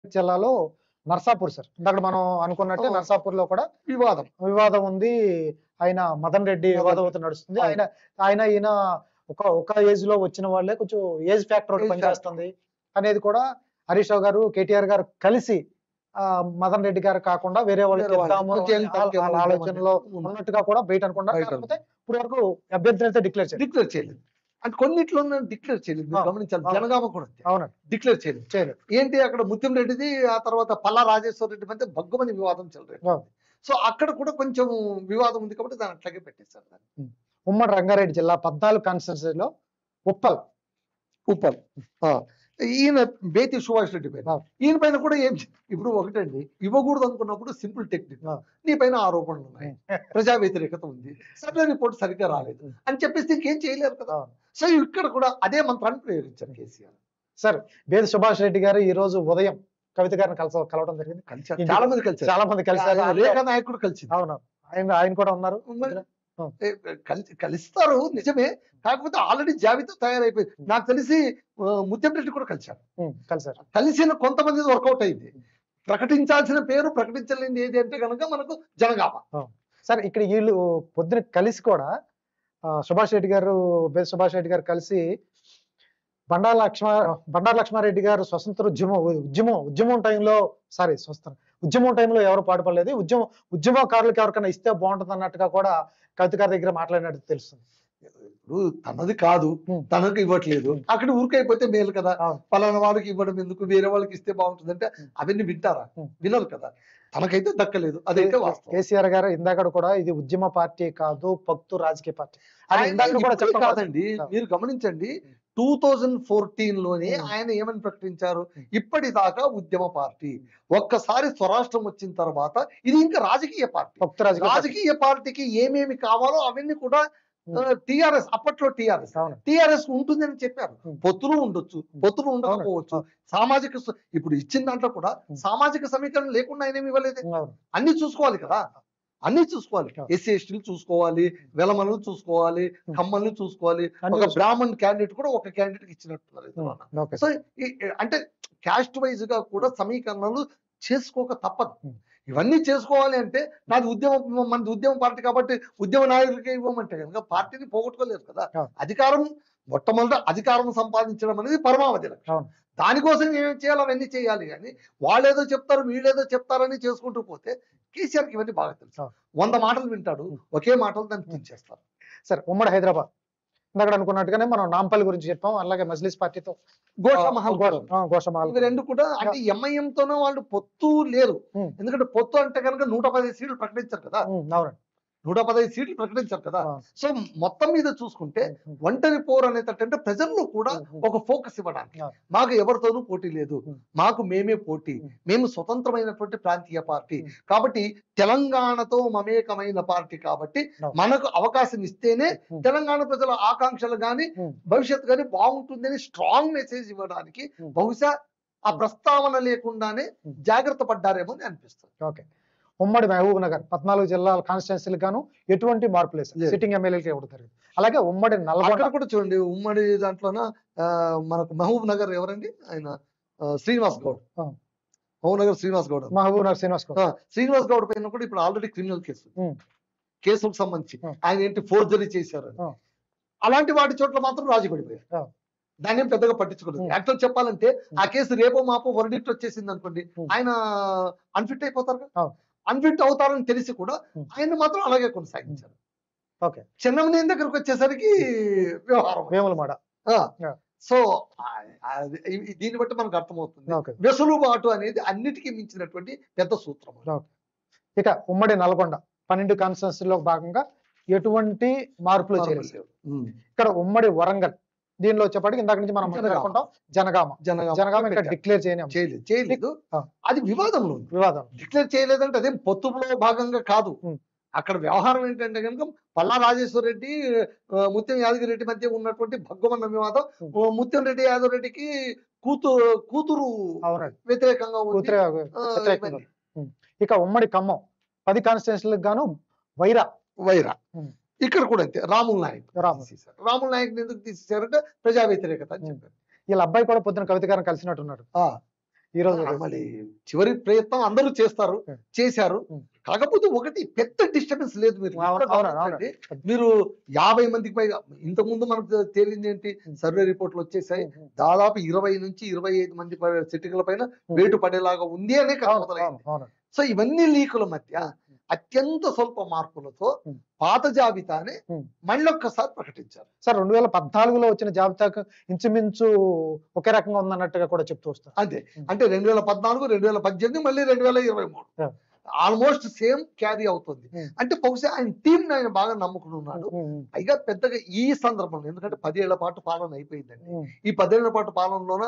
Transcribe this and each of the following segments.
జిల్లాలో నర్సాపూర్ సార్ ఇందాక మనం అనుకున్నట్టే అవును. నర్సాపూర్ లో కూడా వివాదం వివాదం ఉంది ఆయన మదన్ రెడ్డి మదన్ వివాదం అవుతూ నడుస్తుంది అవును. ఆయన ఆయన ఈయన ఒక ఒక ఏజ్ లో వచ్చిన వాళ్ళే కొంచెం ఏజ్ ఫ్యాక్టర్ ఒకటి Age పనిచేస్తుంది అనేది కూడా హరీష్ రావు గారు కేటీఆర్ గారు కలిసి ఆ, మదన్ రెడ్డి గారు కాకుండా వేరే వాళ్ళకి వేరే వాళ్ళకి ఇద్దాము కొంచెం అనే తగ్గే వాళ్ళ ఇద్దామని ఆలోచనలో ఉంది. ఉన్నట్టుగా కూడా బయట అనుకున్నారు బయట కాకపోతే ఇప్పుడు వరకు అభ్యర్థిని అయితే డిక్లేర్ చేయాలి డిక్లేర్ చేయలేదు అంటే కొన్నిట్లో డిక్లేర్ చేయలేదు మీరు అవును. గమనించాలి అవును. జనగామ కూడా అంతే. అవునండి డిక్లేర్ చేయలేదు చేయలేదు ఏంటి అక్కడ ముత్యం రెడ్డిది ఆ తర్వాత పల్లా రాజేశ్వర రెడ్డి మధ్య భగ్గమని వివాదం చెలరేగింది అవును. సో అక్కడ కూడా కొంచెం వివాదం ఉంది కాబట్టి దాన్ని అట్లాగే పెట్టేశారు దాన్ని ఉమ్మడి రంగారెడ్డి జిల్లా పద్నాలుగు కాన్స్టిట్యూన్సీలో ఉప్పల్ ఉప్పల్ ఆ. ఈయన బేతి సుభాష్ రెడ్డి పైన అవును. ఈయన పైన కూడా ఏం చే- ఇప్పుడు ఒకటండి ఇవ్వకూడదు అనుకున్నప్పుడు సింపుల్ టెక్నిక్ అవును. నీ పైన ఆరోపణలు ఉన్నాయి ప్రజా వ్యతిరేకత ఉంది సర్వే రిపోర్ట్ సరిగ్గా రాలేదు అని చెప్పేసి ఇంకేం చేయలేరు కదా అవును. సో ఇక్కడ కూడా అదే మంత్రాన్ని ప్రయోగించారు కేసీఆర్ సార్ బేద సుభాష్ రెడ్డి గారు ఈ రోజు ఉదయం కవిత గారిని కలస కలవడం జరిగింది కలిసారు ఇంటికి- చాలా మంది కలిసారు చాలా మంది కలిసారు ఆ, రేఖా నాయకుడు కలిసింది అవును ఆయన ఆయన కూడా ఉన్నారు మరి ఏ, కలిసి కలుస్తారు నిజమే కాకపోతే ఆల్రెడీ జాబితా తయారైపోయింది నాకు తెలిసి ఆ, ముత్యం రెడ్డి కూడా కలిశారు ఉమ్, కలిసారు కలిసిన కొంతమంది వర్కౌట్ అయింది ప్రకటించాల్సిన పేరు ప్రకటించలేనిది ఏది అంటే కనుక మనకు జనగామ సార్ ఇక్కడ వీళ్ళు పొద్దున కలిసి కూడా ఆ, సుభాష్ రెడ్డి గారు బే సుభాష్ రెడ్డి గారు కలిసి బండారు లక్ష్మ బండారు లక్ష్మారెడ్డి గారు స్వతంత్ర ఉద్యమం ఉద్యమం ఉద్యమం టైంలో సారీ స్వతంత్ర ఉద్యమం టైంలో ఎవరు పాటుపడలేదు ఉద్యమం ఉద్యమకారులకు ఎవరికైనా ఇస్తే బాగుంటుంది అన్నట్టుగా కూడా కవిత గారి దగ్గర మాట్లాడినట్టు తెలుస్తుంది ఇప్పుడు తనది కాదు Hmm. తనకు ఇవ్వట్లేదు అక్కడ ఊరికైపోతే మేలు కదా అవును. పలానా వాళ్ళకి ఇవ్వడం ఎందుకు వేరే వాళ్ళకి ఇస్తే బాగుంటుంది అంటే Hmm. అవన్నీ వింటారా Hmm. వినరు కదా తనకైతే దక్కలేదు అదైతే వాస్తవం కేసీఆర్ గారు ఇందాక కూడా ఇది ఉద్యమ పార్టీ కాదు పక్తు రాజకీయ పార్టీ అని ఆయన ఇందాక కూడా ఇప్పుడే చెప్పడం కాదండి అవును. మీరు గమనించండి Hmm. టూ థౌజండ్ ఫోర్టీన్ లోనే Hmm. ఆయన ఏమని ప్రకటించారు Hmm. ఇప్పటిదాకా ఉద్యమ పార్టీ ఒక్కసారి స్వరాష్ట్రం వచ్చిన తర్వాత ఇది ఇంకా రాజకీయ పార్టీ పక్తు రాజకీయ పార్టీ. రాజకీయ పార్టీకి ఏమేమి కావాలో అవన్నీ కూడా Hmm. టిఆర్ఎస్ అప్పట్లో టిఆర్ఎస్ అవును టిఆర్ఎస్ ఉంటుందని చెప్పారు Hmm. పొత్తులు ఉండొచ్చు పొత్తులు ఉండకపోవచ్చు అవును. సామాజిక స- ఇప్పుడు ఇచ్చిన దాంట్లో కూడా Hmm. సామాజిక సమీకరణ లేకుండా ఆయన ఏమి ఇవ్వలేదు అవును అన్ని చూసుకోవాలి కదా అన్ని చూసుకోవాలి అవును. ఎస్సీ ఎస్టీలు చూసుకోవాలి వెలమలను చూసుకోవాలి Hmm. కమ్మల్ని చూసుకోవాలి అన్ని ఒక చూసుకో- బ్రాహ్మణ్ క్యాండిడేట్ కూడా ఒక క్యాండిడేట్ ఇచ్చినట్టున్నారు ఇందులో. ఉమ్, ఓకే సో ఈ- ఈ- అంటే క్యాస్ట్ వైజ్ గా కూడా సమీకరణలు చేసుకోక తప్పదు Hmm. ఇవన్నీ చేసుకోవాలి అంటే నాది ఉద్యమ మనది ఉద్యమ పార్టీ కాబట్టి ఉద్యమ నాయకులకే ఇవ్వమంటే కనుక పార్టీని పోగొట్టుకోలేదు కదా అవును. అధికారం మొట్టమొదట అధికారం సంపాదించడం అనేది పరమావధి లక్ష్యం అవును. దానికోసం ఏమేమి చేయాలి అవన్నీ చేయాలి కానీ వాళ్ళేదో చెప్తారు వీళ్ళేదో చెప్తారని చేసుకుంటూ పోతే కేసీఆర్కి ఇవన్నీ బాగా తెలుసు అవును. వంద మాటలు వింటాడు Hmm. ఒకే మాటలు దాన్ని తుంచేస్తారు సరే ఉమ్మడి హైదరాబాద్ ఇందాక అనుకున్నట్టుగానే మనం నాంపల్లి గురించి చెప్పాం అలాగే మజ్లిస్ పార్టీతో గోషా మహల్ కూడా ఉంది. గోషమహల్ ఇవి రెండు కూడా అంటే ఎంఐఎం తోనే వాళ్ళు పొత్తు లేరు Hmm. ఎందుకంటే పొత్తు అంటే కనుక నూట పదహైదు సీట్లు ప్రకటించారు కదా అవునండి నూట పదహైదు సీట్లు ప్రకటించారు కదా అవును. సో మొత్తం మీద చూసుకుంటే ఉమ్, ఒంటరి పోర్ అనేటంటే ప్రజల్లో కూడా ఉమ్, ఉమ్, ఒక ఫోకస్ ఇవ్వడానికి అవును. మాకు ఎవరితోనూ పోటీ లేదు ఉమ్. మాకు మేమే పోటీ ఉమ్. మేము స్వతంత్రమైనటువంటి ప్రాంతీయ పార్టీ ఉమ్. కాబట్టి తెలంగాణతో మమేకమైన పార్టీ కాబట్టి అవును. మనకు అవకాశం ఇస్తేనే ఉమ్. తెలంగాణ ప్రజల ఆకాంక్షలు కానీ ఉమ్, భవిష్యత్తు కానీ బాగుంటుందని స్ట్రాంగ్ మెసేజ్ ఇవ్వడానికి ఉమ్. బహుశా ఆ ప్రస్తావన లేకుండానే ఉమ్. జాగ్రత్త పడ్డారేమో అని అనిపిస్తుంది ఓకే ఉమ్మడి మహబూబ్ నగర్ పద్నాలుగు జిల్లాల కాన్స్టిట్యున్సీలకు గాను ఎటువంటి మార్పు లేదు లేదు. సిట్టింగ్ ఎమ్మెల్యేలకి ఇవ్వడం జరిగింది అలాగే ఉమ్మడి నల్గొండ అక్కడ కూడా చూడండి ఉమ్మడి దాంట్లోన ఆ, మనకు మహబూబ్ నగర్ ఎవరండి ఆయన ఆ, శ్రీనివాస్ గౌడ్ ఆ. మహబూబ్ నగర్ శ్రీనివాస్ గౌడ్ మహబూబ్ నగర్ శ్రీనివాస్ గౌడ్ ఆ, శ్రీనివాస్ గౌడ్ పైన కూడా ఇప్పుడు ఆల్రెడీ క్రిమినల్ కేసు ఉమ్. కేసులకు సంబంధించి ఆ. ఆయన ఏంటి ఫోర్జరీ చేశారు ఆ. అలాంటి వాటి చోట్ల మాత్రం రాజీ పడిపోయారు ఆ. దాన్ని ఏం పెద్దగా పట్టించుకోలేదు ఉమ్. యాక్చువల్ చెప్పాలంటే ఆ కేసు రేపో మాపో వర్డిక్ట్ వచ్చేసింది అనుకోండి ఉమ్. ఆయన అన్ఫిట్ అయిపోతారు ఆ. అన్ఫిట్ అవుతారని తెలిసి కూడా ఉమ్. ఆయన మాత్రం అలాగే కొనసాగించారు ఓకే చిన్నమనేని దగ్గరకు వచ్చేసరికి వ్యవహారం వేములమాడ ఆ. ఆ. సో ఆ- ఆ- ఈ- దీన్ని బట్టి మనకు అర్థమవుతుంది ఓకే వెసులుబాటు అనేది అన్నిటికీ మించినటువంటి పెద్ద సూత్రం ఇక ఉమ్మడి నల్గొండ పన్నెండు కాన్స్టిట్యున్సీలో భాగంగా ఎటువంటి మార్పులు చేయలేదు ఉమ్. ఇక్కడ ఉమ్మడి వరంగల్ దీనిలో వచ్చేప్పటికి ఇందాక నుంచి మనం జనగామ. మాట్లాడుకుంటాం జనగామ జనగామ జనగామ ఇంకా పెట్టారు. డిక్లేర్ చేయని అంశం. చేయలేదు చేయలేదు ఆ. అది వివాదంలో ఉంది వివాదం డిక్లేర్ చేయలేదంటే అదేం పొత్తులో భాగంగా కాదు ఉమ్. అక్కడ వ్యవహారం ఏంటంటే కనుక పల్లా రాజేశ్వర రెడ్డి ఆ, ముత్యం యాదగిరి రెడ్డి మధ్య ఉన్నటువంటి భగ్గమన్న వివాదం ఉమ్. ఆ, ముత్యం రెడ్డి యాదవ్ రెడ్డికి కూతురు కూతురు అవునండి వ్యతిరేకంగా ఉంది కూతురే ఆ, వ్యతిరేకంగా. ఇవన్నీ. ఇక ఉమ్మడి ఖమ్మం పది కాన్స్టిట్యున్సీలకు గాను వైరా వైరా ఉమ్. ఇక్కడ కూడా అంతే రాముల్ నాయక్ రాముల్. తీసేశారు రాముల్ నాయక్ ఎందుకు తీసేశారంటే ప్రజా వ్యతిరేకత అని ఉమ్. చెప్పారు వీళ్ళ అబ్బాయి కూడా పొద్దున కవిత గారిని కలిసినట్టున్నాడు ఆ, ఈ రోజు ఆ, మళ్ళీ చివరి ప్రయత్నం అందరూ చేస్తారు Hmm. చేశారు Hmm. కాకపోతే ఒకటి పెద్ద డిస్టర్బెన్స్ లేదు మీరు అవును, ఇక్కడ అవును, గమనించండి. మీరు యాభై మందికి పైగా ఇంతకు ముందు మనకు తేలింది ఏంటి Hmm. సర్వే రిపోర్ట్లు వచ్చేసాయి దాదాపు ఇరవై నుంచి ఇరవై ఐదు మంది ప- సిట్టింగ్ల పైన వేటు పడేలాగా ఉంది అనే కథ అవును, మొదలైంది అవును, అవును. సో ఇవన్నీ లీకుల మధ్య అత్యంత స్వల్ప మార్పులతో Hmm. పాత జాబితాని Hmm. మళ్ళీ ఒక్కసారి ప్రకటించారు సార్ రెండు వేల పద్నాలుగులో వచ్చిన జాబితాకు ఇంచుమించు ఒకే రకంగా ఉందన్నట్టుగా కూడా చెప్తూ వస్తారు అంతే Hmm. అంటే రెండు వేల పద్నాలుగు రెండు వేల పద్దెనిమిది మళ్ళీ రెండు వేల ఇరవై మూడు Yeah. ఆల్మోస్ట్ సేమ్ క్యారీ అవుతుంది Hmm. అంటే బహుశా ఆయన టీం ఆయన బాగా నమ్ముకుని ఉన్నాడు పైగా పెద్దగా ఈ సందర్భంలో ఎందుకంటే పదేళ్ల పాటు పాలన అయిపోయిందండి ఈ పదేళ్ల పాటు పాలనలోన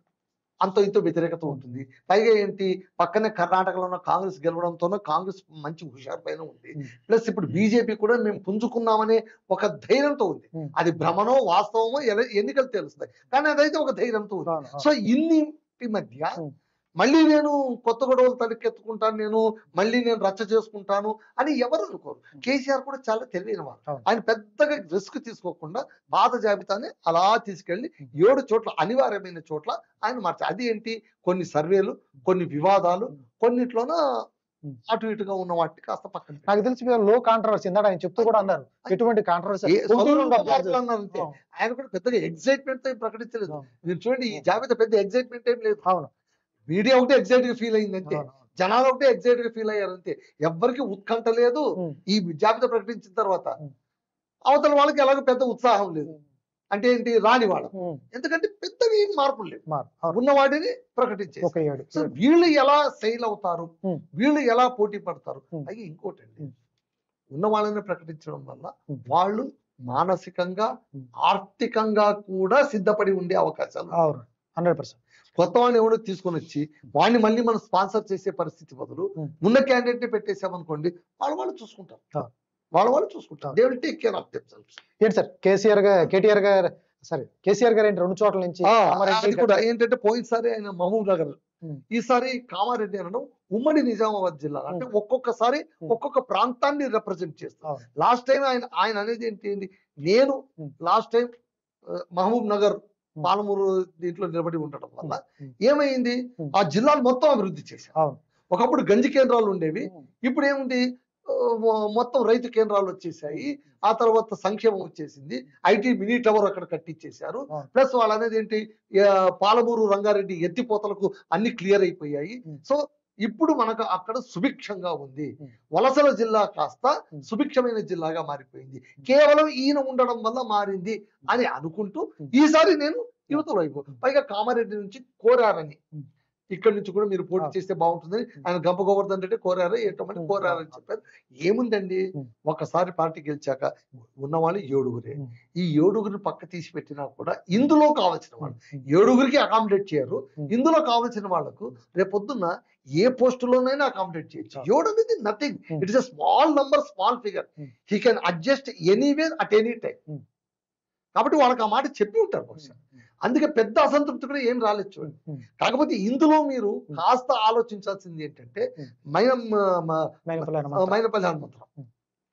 అంత ఇంత వ్యతిరేకత ఉంటుంది పైగా ఏంటి పక్కనే కర్ణాటకలో ఉన్న కాంగ్రెస్ గెలవడంతోనే కాంగ్రెస్ మంచి హుషారు పైన ఉంది Hmm. ప్లస్ ఇప్పుడు బీజేపీ కూడా మేము పుంజుకున్నామనే ఒక ధైర్యంతో ఉంది Hmm. అది భ్రమనో వాస్తవమో ఎల- ఎన్నికలు తెలుస్తాయి కానీ అదైతే ఒక ధైర్యంతో ఉంది అవును, అవును. సో ఇన్నింటి మధ్య Hmm. మళ్ళీ నేను కొత్త గొడవలు తలెక్కెత్తుకుంటాను నేను మళ్ళీ నేను రచ్చ చేసుకుంటాను అని ఎవరు అనుకోరు కేసీఆర్ కూడా చాలా తెలివైన వాడు అవును. ఆయన పెద్దగా రిస్క్ తీసుకోకుండా పాత జాబితాని అలా తీసుకెళ్లి ఏడు చోట్ల అనివార్యమైన చోట్ల ఆయన మార్చారు అది ఏంటి కొన్ని సర్వేలు కొన్ని వివాదాలు కొన్నిట్లోన Hmm. అటు ఇటుగా ఉన్న వాటిని కాస్త పక్కన పెట్టారు. నాకు తెలిసి లో కాంట్రవర్సీ ఇందాక ఆయన చెప్తూ కూడా అన్నారు ఎటువంటి కాంట్రవర్సీ ఏ- స్వల్ప మార్పులు అన్నారు అంతే. ఆయన కూడా పెద్దగా ఎగ్జైట్మెంట్ తో ఏం ప్రకటించలేదు అవును. మీరు చూడండి ఈ జాబితా పెద్ద ఎగ్జైట్మెంట్ ఏం లేదు అవును మీడియా ఒకటే ఎగ్జైట్ గా ఫీల్ అయింది అంతే అవును, జనాలు ఒకటే ఎగ్జైట్ గా ఫీల్ అయ్యారు అంతే ఎవ్వరికి ఉత్కంఠ లేదు అవును. ఈ జాబితా ప్రకటించిన తర్వాత ఉం. అవతల వాళ్ళకి ఎలాగో పెద్ద ఉత్సాహం లేదు అంటే ఏంటి రాని వాళ్ళ ఉం. ఎందుకంటే పెద్దవి ఏం మార్పులు లేవు మారు. అవును. ఉన్న వాటిని ప్రకటించేసి ఒక ఏడు సో వీళ్ళు ఎలా సెయిల్ అవుతారు ఉం. వీళ్ళు ఎలా పోటీ పడతారు ఉం. అది ఇంకోటి అండి ఉం. ఉన్న వాళ్ళని ప్రకటించడం వల్ల ఉం. వాళ్ళు మానసికంగా ఉం. ఆర్థికంగా కూడా సిద్ధపడి ఉండే అవకాశాలు అవును హండ్రెడ్ పర్సెంట్ కొత్త వాడిని ఎవడో తీసుకొని వచ్చి వాడిని మళ్ళీ మనం స్పాన్సర్ చేసే పరిస్థితి బదులు ఉం. ఉన్న క్యాండిడేట్ ని పెట్టేసామనుకోండి వాళ్ళు వాళ్ళు చూసుకుంటారు ఆ. వాళ్ళు వాళ్ళు చూసుకుంటారు they will take care of themselves ఏంటి సార్ కేసీఆర్ గారు కేటీఆర్ గారు సారీ కేసీఆర్ గారు ఏంటి రెండు చోట్ల నుంచి కామారెడ్డి, అది కూడా ఏంటంటే పోయినసారి ఆయన మహబూబ్ నగర్ ఉం. ఈసారి కామారెడ్డి అనడం ఉమ్మడి నిజామాబాద్ జిల్లా అంటే ఒక్కొక్కసారి ఉం. ఒక్కొక్క ప్రాంతాన్ని రిప్రజెంట్ చేస్తారు అవును. లాస్ట్ టైం ఆయన ఆయన అనేది ఏంటి ఏంటి నేను ఉం. లాస్ట్ టైం మహబూబ్ నగర్ ఉం. పాలమూరు దీంట్లో నిలబడి ఉండటం వల్ల ఉం. ఏమైంది ఉం. ఆ జిల్లాలు మొత్తం అభివృద్ధి చేశారు అవును ఒకప్పుడు గంజి కేంద్రాలు ఉండేవి ఉం. ఇప్పుడు ఏముంది ఆ, మొ- మొత్తం రైతు కేంద్రాలు వచ్చేసాయి ఆ తర్వాత సంక్షేమం వచ్చేసింది ఐటీ మినీ టవర్ అక్కడ కట్టించేశారు అవును. ప్లస్ వాళ్ళు అనేది ఏంటి ఆ, పాలమూరు రంగారెడ్డి ఎత్తిపోతలకు అన్ని క్లియర్ అయిపోయాయి ఉం. సో ఇప్పుడు మనకు అక్కడ సుభిక్షంగా ఉంది ఉం. వలసల జిల్లా కాస్త ఉం. సుభిక్షమైన జిల్లాగా మారిపోయింది కేవలం ఈయన ఉండడం వల్ల మారింది అని అనుకుంటూ ఉం. ఈసారి నేను యువతల వైపు పైగా కామారెడ్డి నుంచి కోరారని ఉం. ఇక్కడి నుంచి కూడా మీరు పోటీ ఆ. చేస్తే బాగుంటుందని ఉం. ఆయన గంప గోవర్ధన్ రెడ్డి కోరారు ఏటమని ఉం. కోరారని చెప్పారు ఏముందండి ఉం. ఒకసారి పార్టీ గెలిచాక ఉన్నవాళ్ళు ఏడుగురే ఉం. ఈ ఏడుగురిని పక్క తీసి పెట్టినా కూడా ఇందులో కావాల్సిన వాళ్ళు ఉం. ఏడుగురికి అకామిడేట్ చేయరు ఉం. ఇందులో కావాల్సిన వాళ్ళకు రేపొద్దున్న ఏ పోస్టులోనైనా అకామిడేట్ చేయొచ్చు ఆ. ఏడు అనేది nothing um. It is a small number small figure um. He can adjust anywhere at any time um. కాబట్టి వాళ్ళకి ఆ మాట చెప్పి ఉంటారు బహుశా అందుకే పెద్ద అసంతృప్తి కూడా ఏం రాలేదు చూడండి ఉం. కాకపోతే ఇందులో మీరు ఉం. కాస్త ఆలోచించాల్సింది ఏంటంటే ఉం. మైనం మ- మైనపల్లి ఆ, హనుమంతరావు. మైనపల్లి హనుమంతరావు ఉం.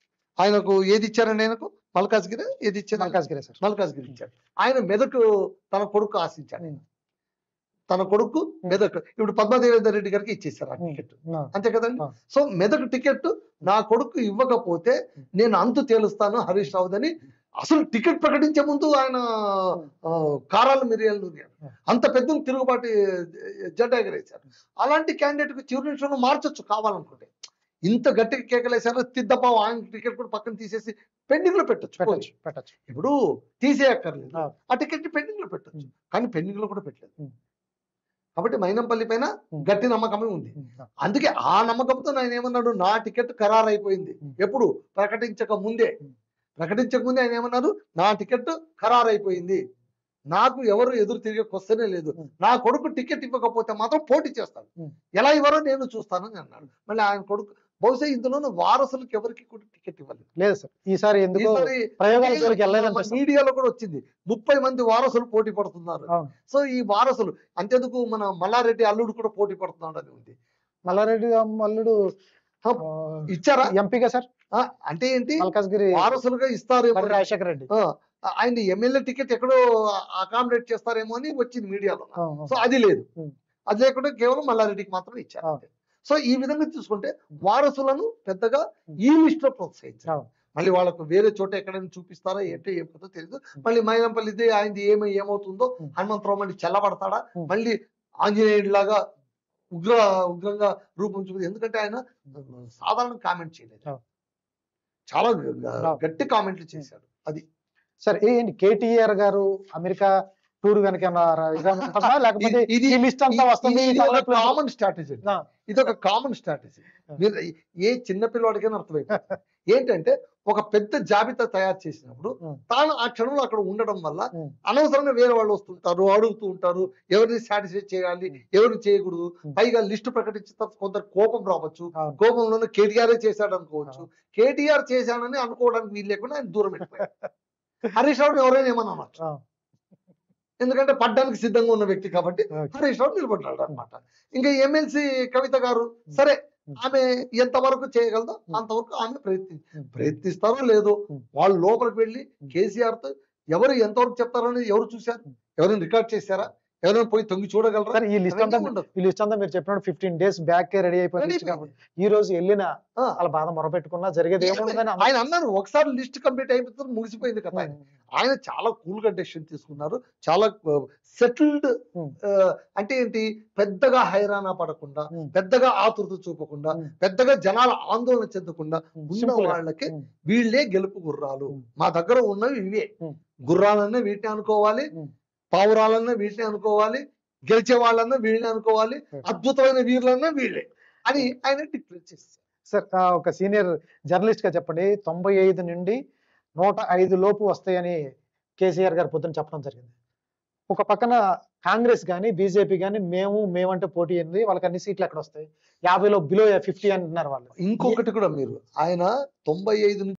ఆయనకు ఏది ఇచ్చారండి ఆయనకు మల్కాజ్గిరి ఏది ఇచ్చారు మల్కాజ్గిరి సార్ మల్కాజ్గిరి ఇచ్చారు ఆయన మెదక్ తన కొడుకు ఆశించాడు ఉం. తన కొడుకు మెదక్ ఇప్పుడు పద్మదేవేందర్ రెడ్డి గారికి ఇచ్చేసారు ఆ ఉం. టికెట్ ఆ, అంతే కదండి ఆ. సో మెదక్ టికెట్ నా కొడుకు ఇవ్వకపోతే నేను అంతు తేలుస్తాను హరీష్ రావుదని అసలు టికెట్ ప్రకటించే ముందు ఆయన ఆ, కారాలు మిరియాలు నూరారు. అంత పెద్ద తిరుగుబాటు జెండా ఎగరేశారు అలాంటి క్యాండిడేట్ కు చివరి నిమిషంలో మార్చొచ్చు కావాలనుకుంటే ఇంత గట్టిగా కేకలేశారు తిద్దప్ప ఆయన టికెట్ కూడా పక్కన తీసేసి పెండింగ్ లో పెట్టొచ్చు పెట్టచ్చు పెట్టచ్చు ఇప్పుడు తీసేయక్కర్లేదు ఆ. ఆ టికెట్ పెండింగ్ లో పెట్టొచ్చు ఉం. కానీ పెండింగ్ లో కూడా పెట్టలేదు ఉం. కాబట్టి మైనంపల్లి పైన ఉం. గట్టి నమ్మకమే ఉంది ఉం. ఆ, అందుకే ఆ నమ్మకంతో ఆయన ఏమన్నాడు నా టికెట్ ఖరారైపోయింది ఉం. ఎప్పుడు ప్రకటించక ముందే ఉం. ప్రకటించక ముందే ఆయన ఏమన్నారు నా టికెట్ ఖరారైపోయింది నాకు ఎవరు ఎదురు తిరిగే క్వశ్చనే లేదు ఉం. నా కొడుకు టికెట్ ఇవ్వకపోతే మాత్రం పోటీ చేస్తాను ఉం. ఎలా ఇవ్వరో నేను చూస్తానని అన్నాడు మళ్ళీ ఆయన కొడుకు బహుశా ఇందులో వారసులకు ఎవరికి కూడా టికెట్ ఇవ్వలేదు లేదు సార్ ఈసారి ఎందుకో ఈసారి ప్రయోగాల జోలికి వెళ్ళలేదంటే మీడియాలో కూడా వచ్చింది ముప్పై మంది వారసులు పోటీ పడుతున్నారు అవును సో ఈ వారసులు అంతేందుకు మన మల్లారెడ్డి అల్లుడు కూడా పోటీ పడుతున్నాడు అని ఉంది మల్లారెడ్డి అల్లుడు ఆ, ఇచ్చారా ఎంపీగా సార్ ఆ, అంటే ఏంటి మల్కాజ్గిరి వారసులుగా ఇస్తారేమో మరి రాజశేఖర రెడ్డి ఆ, ఆయన ఎమ్మెల్యే టికెట్ ఎక్కడో అకామిడేట్ చేస్తారేమో అని వచ్చింది మీడియాలో ఆ, ఆ. సో అది లేదు ఉం. అది లేకుండా కేవలం మల్లారెడ్డికి మాత్రమే ఇచ్చారు అవును. సో ఈ విధంగా చూసుకుంటే వారసులను పెద్దగా ఈ లిస్ట్ లో ప్రోత్సహించారు అవును. మళ్ళీ వాళ్ళకు వేరే చోట ఎక్కడైనా చూపిస్తారా ఏంటో ఏమిటో తెలియదు మళ్ళీ మైనంపల్లి ఇదే ఆయనది ఏమో ఏమవుతుందో ఉం. హనుమంతరావు మళ్ళీ చల్లబడతాడా ఉం. మళ్ళీ ఆంజనేయుడి లాగా ఉగ్ర ఉగ్రంగా రూపం చూపి ఎందుకంటే ఆయన సాధారణ కామెంట్ చేయలేదు అవును. చాలా గ- అవును. గట్టి కామెంట్లు చేశాడు అది సరే ఏంటి కేటీఆర్ గారు అమెరికా టూర్ కనుక లేకపోతే ఇది- ఇది ఈ లిస్ట్ అంతా వస్తుంది ఇది- ఇది ఒక తలనొప్పి- కామన్ స్ట్రాటజీ ఆ, ఇది ఒక కామన్ స్ట్రాటజీ ఆ. మీరు ఏ చిన్న పిల్లవాడికైనా అర్థమైపోతుంది ఏంటంటే ఒక పెద్ద జాబితా తయారు చేసినప్పుడు ఉం. తాను ఆ క్షణంలో అక్కడ ఉండడం వల్ల ఉం. అనవసరంగా వేరే వాళ్ళు వస్తుంటారు అడుగుతూ ఉంటారు ఎవరిని సాటిస్ఫై చేయాలి ఎవరిని చేయకూడదు ఉం. పైగా లిస్టు ప్రకటించిన తర్వాత కొందరు కోపం రావచ్చు అవును. కోపంలోనే కేటీఆర్ చేశాడు అనుకోవచ్చు కేటీఆర్ చేశానని అనుకోవడానికి వీలు లేకుండా ఆయన దూరం వెళ్ళిపోయారు హరీష్ రావు ఎవరైనా ఏమన్నా అనొచ్చు ఆ, ఎందుకంటే పడ్డానికి సిద్ధంగా ఉన్న వ్యక్తి కాబట్టి ఓకే. హరీష్ రావు నిలబడ్డాడు అనమాట ఇంకా ఎమ్మెల్సీ కవిత గారు సరే ఉం. ఆమె ఎంతవరకు చేయగలదో ఉం. అంతవరకు ఆమె ప్రయత్ని ఉం. ప్రయత్నిస్తారో లేదో ఉం. వాళ్ళు లోపలికి వెళ్ళి ఉం. కేసీఆర్ తో ఎవరు ఎంతవరకు చెప్తారో అనేది ఎవరు చూశారు ఉం. ఎవరైనా రికార్డ్ చేశారా ఎవరైనా పోయి తొంగి చూడగలరా సరే ఈ లిస్ట్ అంతా అవన్నీ ఉండదు. ఈ లిస్ట్ అంతా మీరు చెప్పినట్టు ఫిఫ్టీన్ డేస్ బ్యాక్ రెడీ అయిపోయింది list కాబట్టి ఈ రోజు వెళ్ళిన ఆ. వాళ్ళ బాధ మొరపెట్టుకున్నా జరిగేది ఏముండదని ఆయన అన్నారు ఒకసారి లిస్ట్ కంప్లీట్ అయిపోతుంది ముగిసిపోయింది కదా ఆయన. ఆయన చాలా కూల్ గా డెసిషన్ తీసుకున్నారు చాలా సెటిల్డ్ ఉం. అంటే ఏంటి పెద్దగా హైరాణ పడకుండా ఉం. పెద్దగా ఆతృత చూపకుండా ఉం. పెద్దగా జనాల ఆందోళన చెందకుండా ఉన్న సింపుల్ గా. వాళ్ళకి ఉం. వీళ్ళే గెలుపు గుర్రాలు ఉం. మా దగ్గర ఉన్నవి ఇవే ఉం. గుర్రాలన్నా వీటిని అనుకోవాలి ఉం. పావురాలన్నా వీటిని అనుకోవాలి గెలిచే వాళ్ళన్నా వీళ్ళని అనుకోవాలి ఉం. అద్భుతమైన వీరులన్నా వీళ్ళే అని ఆయన డిక్లేర్ చేస్తారు సార్ ఆ, ఒక సీనియర్ జర్నలిస్ట్ గా చెప్పండి తొంభై ఐదు నుండి నూట ఐదు లోపు వస్తాయని కేసీఆర్ గారు పొద్దున చెప్పడం జరిగింది ఒక పక్కన కాంగ్రెస్ కానీ బీజేపీ కానీ మేము మేమంటే పోటీ అయింది వాళ్ళకి అన్ని సీట్లు ఎక్కడ వస్తాయి యాభైలో బిలో ఫిఫ్టీ అంటున్నారు వాళ్ళు ఇంకొకటి కూడా మీరు ఆయన తొంభై ఐదు